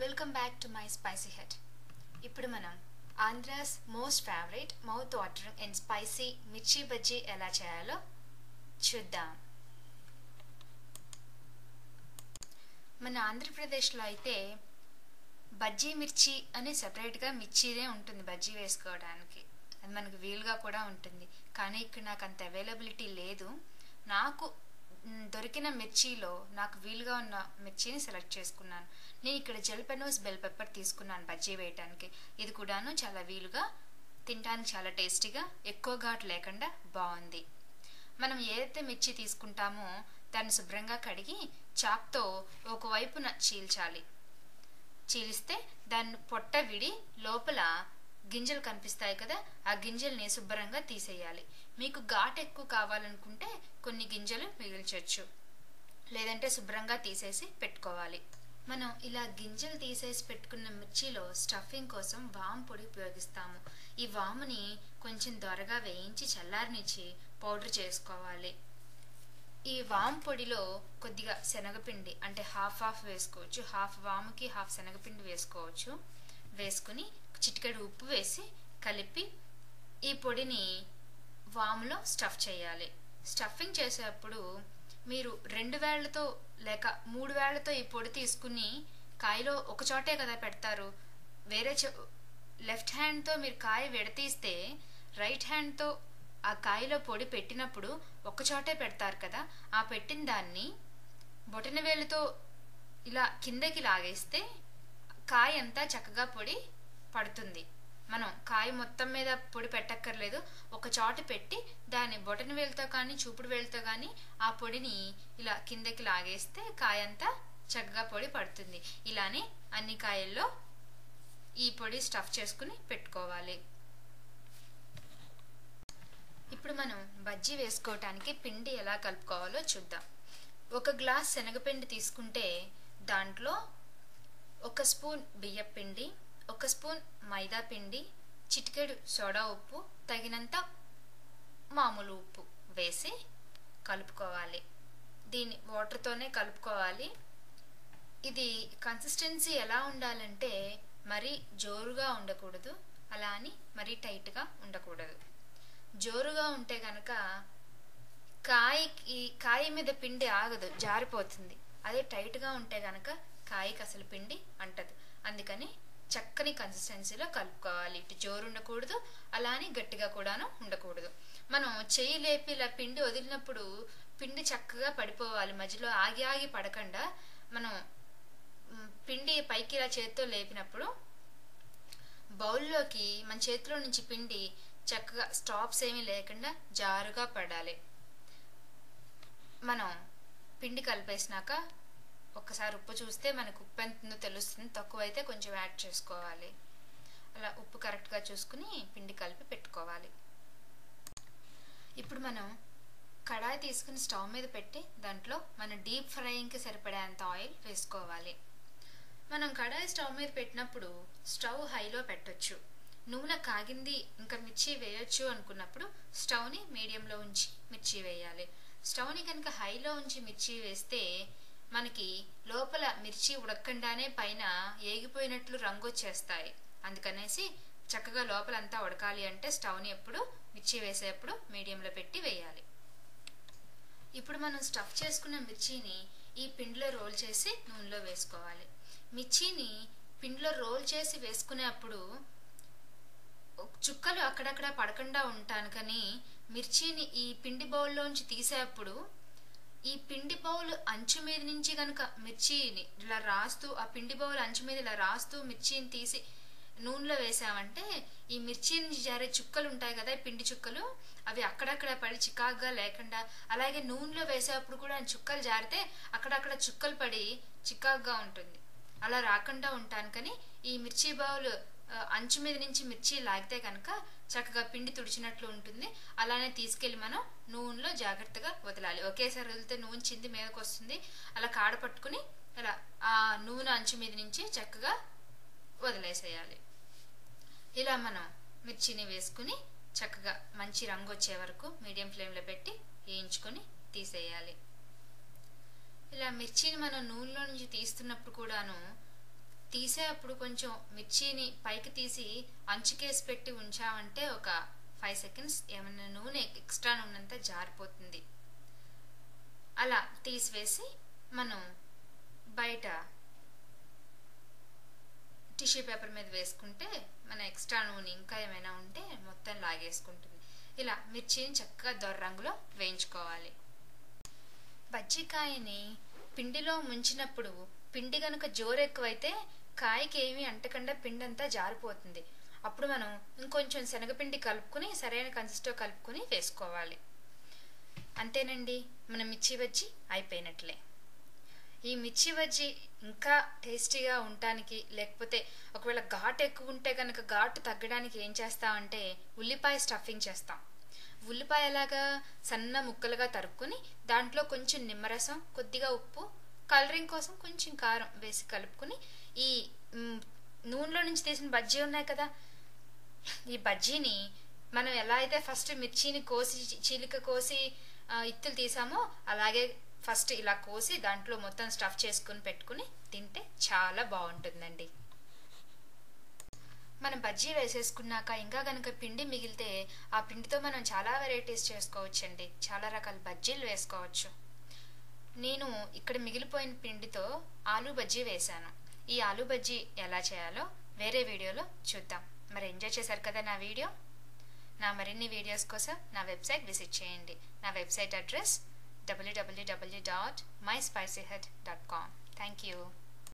welcome back to my spicy head ఇప్పుడు మనం Andhra's most favourite mouth watering and spicy mirchi bajji ఎలా చేయాలో చూద్దాం మన ఆంధ్రప్రదేశ్లో అయితే బజ్జీ మిర్చి అని సపరేట్గా మిర్చినే ఉంటుంది బజ్జీ వేసుకోవడానికి అది మనకు వీలుగా కూడా ఉంటుంది కానీ ఇక్కడ నాకు అంత అవైలబిలిటీ లేదు నాకు మ్, దొరికిన మిర్చిలో నాకు వీలుగా ఉన్న మిర్చిని సెలెక్ట్ చేసుకున్నాను నేను ఇక్కడ జల్పెనోస్ బెల్ పెప్పర్ తీసుకున్నాను బజ్జీ వేయడానికి ఇది కూడాను చాలా వీలుగా తినడానికి చాలా టేస్టీగా ఎక్కువ ఘాటు లేకుండా బాగుంది మనం ఏదైతే మిర్చి తీసుకుంటామో దాన్ని శుభ్రంగా కడిగి చాక్తో ఒకవైపున చీల్చాలి చీలిస్తే దాన్ని పొట్ట విడి లోపల గింజలు కనిపిస్తాయి కదా ఆ గింజల్ని శుభ్రంగా తీసేయాలి మీకు ఘాట్ ఎక్కువ కావాలనుకుంటే కొన్ని గింజలు మిగిల్చవచ్చు లేదంటే శుభ్రంగా తీసేసి పెట్టుకోవాలి మనం ఇలా గింజలు తీసేసి పెట్టుకున్న మిర్చిలో స్టఫింగ్ కోసం వామ్ పొడి ఉపయోగిస్తాము ఈ వాముని కొంచెం దొరగా వేయించి చల్లారనిచ్చి పౌడర్ చేసుకోవాలి ఈ వామ్ పొడిలో కొద్దిగా శనగపిండి అంటే హాఫ్ హాఫ్ వేసుకోవచ్చు హాఫ్ వాముకి హాఫ్ శనగపిండి వేసుకోవచ్చు వేసుకుని చిటికెడు ఉప్పు వేసి కలిపి ఈ పొడిని వాములో స్టఫ్ చేయాలి స్టఫింగ్ చేసేటప్పుడు మీరు రెండు వేళ్లతో లేక మూడు వేళ్లతో ఈ పొడి తీసుకుని కాయలో ఒక చోటే కదా పెడతారు వేరే చో లెఫ్ట్ హ్యాండ్తో మీరు కాయ విడతీస్తే రైట్ హ్యాండ్తో ఆ కాయలో పొడి పెట్టినప్పుడు ఒక చోటే పెడతారు కదా ఆ పెట్టిన దాన్ని బొటన వేలుతో ఇలా కిందకి లాగేస్తే కాయ అంతా చక్కగా పొడి పడుతుంది మనం కాయ మొత్తం మీద పొడి పెట్టక్కర్లేదు ఒక చోట పెట్టి దాన్ని బొటన వేలుతో కానీ చూపుడు వేలుతో కానీ ఆ పొడిని ఇలా కిందకి లాగేస్తే కాయ అంతా చక్కగా పొడి పడుతుంది ఇలానే అన్ని కాయల్లో ఈ పొడి స్టఫ్ చేసుకుని పెట్టుకోవాలి ఇప్పుడు మనం బజ్జీ వేసుకోవటానికి పిండి ఎలా కలుపుకోవాలో చూద్దాం ఒక గ్లాస్ శనగపిండి తీసుకుంటే దాంట్లో ఒక స్పూన్ బియ్యం పిండి ఒక స్పూన్ మైదా పిండి చిటికెడు సోడా ఉప్పు తగినంత మామూలు ఉప్పు వేసి కలుపుకోవాలి దీన్ని వాటర్తోనే కలుపుకోవాలి ఇది కన్సిస్టెన్సీ ఎలా ఉండాలంటే మరీ జోరుగా ఉండకూడదు అలా అని మరీ టైట్గా ఉండకూడదు జోరుగా ఉంటే కనుక కాయకి కాయ మీద పిండి ఆగదు జారిపోతుంది అదే టైట్గా ఉంటే కనుక కాయకి అసలు పిండి అంటదు అందుకని చక్కని కన్సిస్టెన్సీలో కలుపుకోవాలి ఇటు జోరు ఉండకూడదు అలా అని గట్టిగా కూడాను ఉండకూడదు మనం చెయ్యి లేపి ఇలా పిండి వదిలినప్పుడు పిండి చక్కగా పడిపోవాలి మధ్యలో ఆగి ఆగి పడకుండా మనం మ్, పిండి పైకి ఇలా చేత్తో లేపినప్పుడు బౌల్లోకి మన చేతిలో నుంచి పిండి చక్కగా స్టాప్స్ ఏమీ లేకుండా జారుగా పడాలి మనం పిండి కలిపేసినాక ఒక్కసారి ఉప్పు చూస్తే మనకు ఉప్పు ఎంత ఉందో తెలుస్తుంది తక్కువైతే కొంచెం యాడ్ చేసుకోవాలి అలా ఉప్పు కరెక్ట్గా చూసుకుని పిండి కలిపి పెట్టుకోవాలి ఇప్పుడు మనం కడాయి తీసుకుని స్టవ్ మీద పెట్టి దాంట్లో మన డీప్ ఫ్రైయింగ్కి సరిపడేంత ఆయిల్ వేసుకోవాలి మనం కడాయి స్టవ్ మీద పెట్టినప్పుడు స్టవ్ హైలో పెట్టొచ్చు నూనె కాగింది ఇంకా మిర్చి వేయొచ్చు అనుకున్నప్పుడు స్టవ్ని మీడియంలో ఉంచి మిర్చి వేయాలి స్టవ్ని కనుక హైలో ఉంచి మిర్చి వేస్తే మనకి లోపల మిర్చి ఉడకండానే పైన ఏగిపోయినట్లు రంగు వచ్చేస్తాయి అందుకనేసి చక్కగా లోపలంతా ఉడకాలి అంటే స్టవ్ని ఎప్పుడు మిర్చి వేసేటప్పుడు మీడియంలో పెట్టి వేయాలి ఇప్పుడు మనం స్టఫ్ చేసుకున్న మిర్చిని ఈ పిండిలో రోల్ చేసి నూనెలో వేసుకోవాలి మిర్చిని పిండిలో రోల్ చేసి వేసుకునేప్పుడు చుక్కలు అక్కడక్కడ పడకుండా ఉంటాను కానీ మిర్చిని ఈ పిండి బౌల్లోంచి తీసేటప్పుడు ఈ పిండి బౌల్ అంచు మీద నుంచి కనుక మిర్చిని ఇలా రాస్తూ ఆ పిండి బౌల్ అంచు మీద ఇలా రాస్తూ మిర్చిని తీసి నూనెలో వేసామంటే ఈ మిర్చి నుంచి జారే చుక్కలు ఉంటాయి కదా ఈ పిండి చుక్కలు అవి అక్కడక్కడ పడి చికాగ్గా లేకుండా అలాగే నూనెలో వేసేటప్పుడు కూడా ఆ చుక్కలు జారితే అక్కడక్కడ చుక్కలు పడి చికాగ్గా ఉంటుంది అలా రాకుండా ఉంటాను కానీ ఈ మిర్చి బౌల్ ఆ, అంచు మీద నుంచి మిర్చి లాగితే కనుక చక్కగా పిండి తుడిచినట్లు ఉంటుంది అలానే తీసుకెళ్ళి మనం నూనెలో జాగ్రత్తగా వదలాలి ఒకేసారి వదిలితే నూనె చింది మీదకి వస్తుంది అలా కాడ పట్టుకుని అలా ఆ నూనె అంచు మీద నుంచి చక్కగా వదిలేసేయాలి ఇలా మనం మిర్చిని వేసుకుని చక్కగా మంచి రంగు వచ్చే వరకు మీడియం ఫ్లేమ్లో పెట్టి వేయించుకొని తీసేయాలి ఇలా మిర్చిని మనం నూనెలో నుంచి తీస్తున్నప్పుడు కూడాను తీసేటప్పుడు కొంచెం మిర్చిని పైకి తీసి అంచుకేసి పెట్టి ఉంచామంటే ఒక ఫైవ్ సెకండ్స్ ఏమైనా నూనె ఎక్స్ట్రా నూనె అంతా జారిపోతుంది అలా తీసివేసి మనం బయట టిష్యూ పేపర్ మీద వేసుకుంటే మన ఎక్స్ట్రా నూనె ఇంకా ఏమైనా ఉంటే మొత్తం లాగేసుకుంటుంది ఇలా మిర్చిని చక్కగా దొర రంగులో వేయించుకోవాలి బజ్జికాయని పిండిలో ముంచినప్పుడు పిండి కనుక జోరు ఎక్కువైతే కాయకి ఏమీ అంటకుండా పిండి అంతా జారిపోతుంది అప్పుడు మనం ఇంకొంచెం శనగపిండి కలుపుకుని సరైన కన్సిస్టో కలుపుకొని వేసుకోవాలి అంతేనండి మన మిర్చి బజ్జి అయిపోయినట్లే ఈ మిర్చి బజ్జి ఇంకా టేస్టీగా ఉండటానికి లేకపోతే ఒకవేళ ఘాటు ఎక్కువ ఉంటే కనుక ఘాటు తగ్గడానికి ఏం చేస్తామంటే ఉల్లిపాయ స్టఫింగ్ చేస్తాం ఉల్లిపాయ లాగా సన్న ముక్కలుగా తరుక్కుని దాంట్లో కొంచెం నిమ్మరసం కొద్దిగా ఉప్పు కలరింగ్ కోసం కొంచెం కారం వేసి కలుపుకొని ఈ మ్, నూనెలో నుంచి తీసిన బజ్జీ ఉన్నాయి కదా ఈ బజ్జీని మనం ఎలా అయితే ఫస్ట్ మిర్చిని కోసి చీలిక కోసి ఆ, ఇత్తులు తీసామో అలాగే ఫస్ట్ ఇలా కోసి దాంట్లో మొత్తం స్టఫ్ చేసుకుని పెట్టుకుని తింటే చాలా బాగుంటుందండి మనం బజ్జీ వేసేసుకున్నాక ఇంకా కనుక పిండి మిగిలితే ఆ పిండితో మనం చాలా వెరైటీస్ చేసుకోవచ్చండి చాలా రకాల బజ్జీలు వేసుకోవచ్చు నేను ఇక్కడ మిగిలిపోయిన పిండితో ఆలూ బజ్జీ వేశాను ఈ ఆలూ బజ్జీ ఎలా చేయాలో వేరే వీడియోలో చూద్దాం మరి ఎంజాయ్ చేశారు కదా నా వీడియో నా మరిన్ని వీడియోస్ కోసం నా వెబ్సైట్ విజిట్ చేయండి నా website address W W W dot my spicy head dot com thank you